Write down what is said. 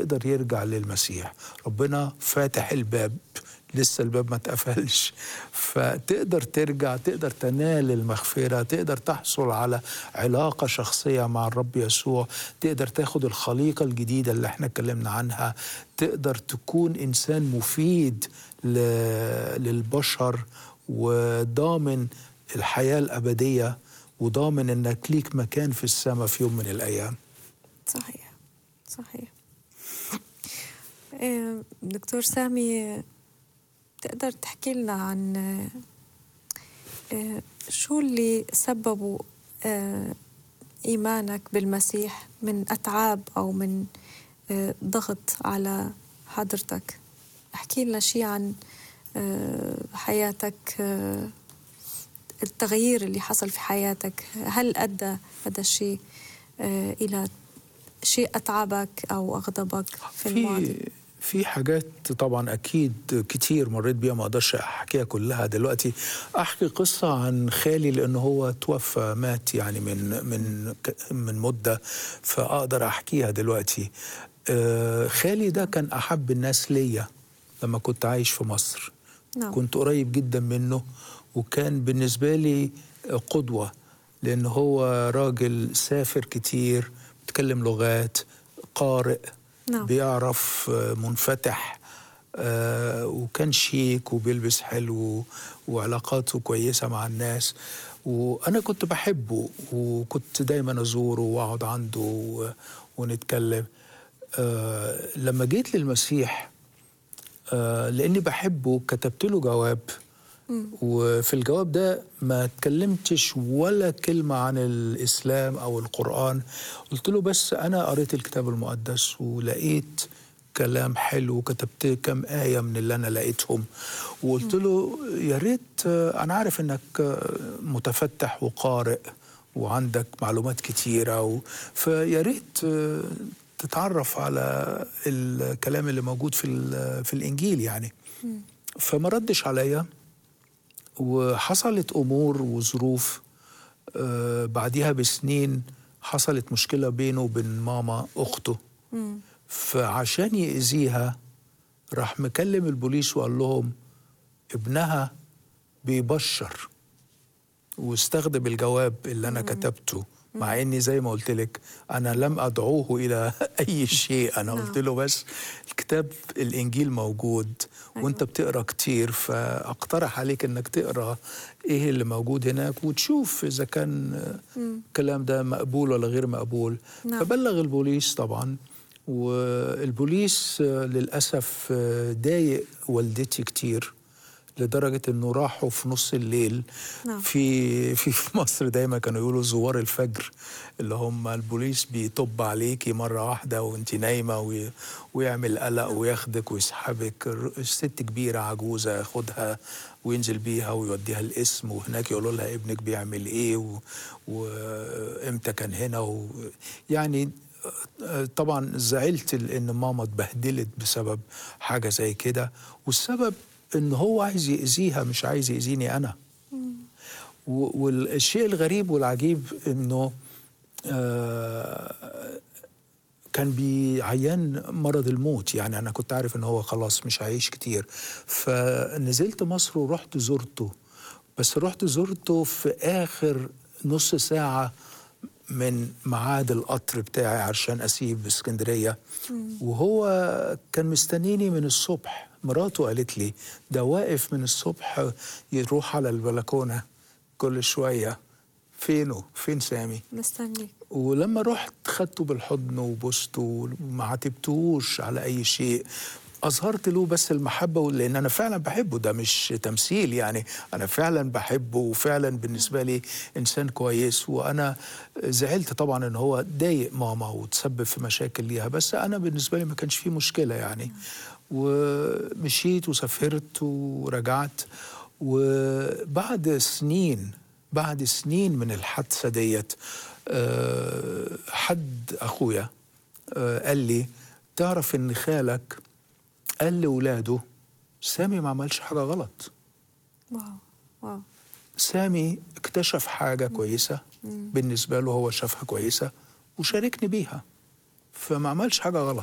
يقدر يرجع للمسيح ربنا فاتح الباب لسه الباب ما اتقفلش فتقدر ترجع تقدر تنال المغفرة تقدر تحصل على علاقة شخصية مع الرب يسوع تقدر تاخد الخليقة الجديدة اللي احنا اتكلمنا عنها تقدر تكون إنسان مفيد ل- للبشر وضامن الحياة الأبدية وضامن إنك ليك مكان في السماء في يوم من الأيام صحيح صحيح إيه، دكتور سامي تقدر تحكي لنا عن إيه، شو اللي سببوا إيه، إيمانك بالمسيح من أتعاب أو من إيه، ضغط على حضرتك احكي لنا شيء عن إيه، حياتك إيه، التغيير اللي حصل في حياتك هل أدى هذا الشيء آه، إلى شيء أتعبك أو أغضبك في الماضي في في حاجات طبعا اكيد كتير مريت بيها ما اقدرش احكيها كلها دلوقتي احكي قصه عن خالي لان هو توفى مات يعني من من ك- من مده فاقدر احكيها دلوقتي آه، خالي ده كان احب الناس ليا لما كنت عايش في مصر نعم. كنت قريب جدا منه وكان بالنسبه لي قدوه لان هو راجل سافر كتير بيتكلم لغات قارئ نعم. بيعرف آه، منفتح آه، وكان شيك وبيلبس حلو وعلاقاته كويسة مع الناس وأنا كنت بحبه وكنت دايما أزوره وأقعد عنده و- ونتكلم آه، لما جيت للمسيح آه، لأني بحبه كتبت له جواب وفي الجواب ده ما اتكلمتش ولا كلمة عن الإسلام أو القرآن قلت له بس أنا قريت الكتاب المقدس ولقيت كلام حلو وكتبت كم آية من اللي أنا لقيتهم وقلت له يا ريت آه، أنا عارف إنك آه، متفتح وقارئ وعندك معلومات كتيرة و... فيا ريت آه، تتعرف على الكلام اللي موجود في ال- في الإنجيل يعني فما ردش عليا وحصلت امور وظروف آه بعديها بسنين حصلت مشكله بينه وبين ماما اخته مم. فعشان يأذيها راح مكلم البوليس وقال لهم ابنها بيبشر واستخدم الجواب اللي انا كتبته مع اني زي ما قلت لك انا لم ادعوه الى اي شيء انا نعم. قلت له بس الكتاب الانجيل موجود وانت أيوة. بتقرا كتير فاقترح عليك انك تقرا ايه اللي موجود هناك وتشوف اذا كان آه، الكلام ده مقبول ولا غير مقبول نعم. فبلغ البوليس طبعا والبوليس آه، للاسف آه، ضايق والدتي كتير لدرجه انه راحوا في نص الليل نعم. في في في مصر دايما كانوا يقولوا زوار الفجر اللي هم البوليس بيطب عليكي مره واحده وانت نايمه وي ويعمل قلق وياخدك ويسحبك الر- الست كبيره عجوزه ياخدها وينزل بيها ويوديها القسم وهناك يقولوا لها ابنك بيعمل ايه و- وامتى كان هنا و يعني آه، طبعا زعلت ان ماما اتبهدلت بسبب حاجه زي كده والسبب ان هو عايز يأذيها مش عايز يأذيني انا و- والشيء الغريب والعجيب انه آه، كان بيعيان مرض الموت يعني انا كنت عارف ان هو خلاص مش هيعيش كتير فنزلت مصر ورحت زرته بس رحت زرته في اخر نص ساعه من ميعاد القطر بتاعي عشان اسيب اسكندريه وهو كان مستنيني من الصبح مراته قالت لي ده واقف من الصبح يروح على البلكونه كل شويه فينه فين سامي مستنيك ولما رحت خدته بالحضن وبوسته وما عاتبتهوش على اي شيء اظهرت له بس المحبه لان انا فعلا بحبه ده مش تمثيل يعني انا فعلا بحبه وفعلا بالنسبه لي انسان كويس وانا زعلت طبعا ان هو ضايق ماما وتسبب في مشاكل ليها بس انا بالنسبه لي ما كانش فيه مشكله يعني ومشيت وسافرت ورجعت وبعد سنين بعد سنين من الحادثه ديت آه، حد اخويا آه، قال لي تعرف ان خالك قال لاولاده سامي ما عملش حاجه غلط واو واو سامي اكتشف حاجه كويسه بالنسبه له هو شافها كويسه وشاركني بيها فما عملش حاجه غلط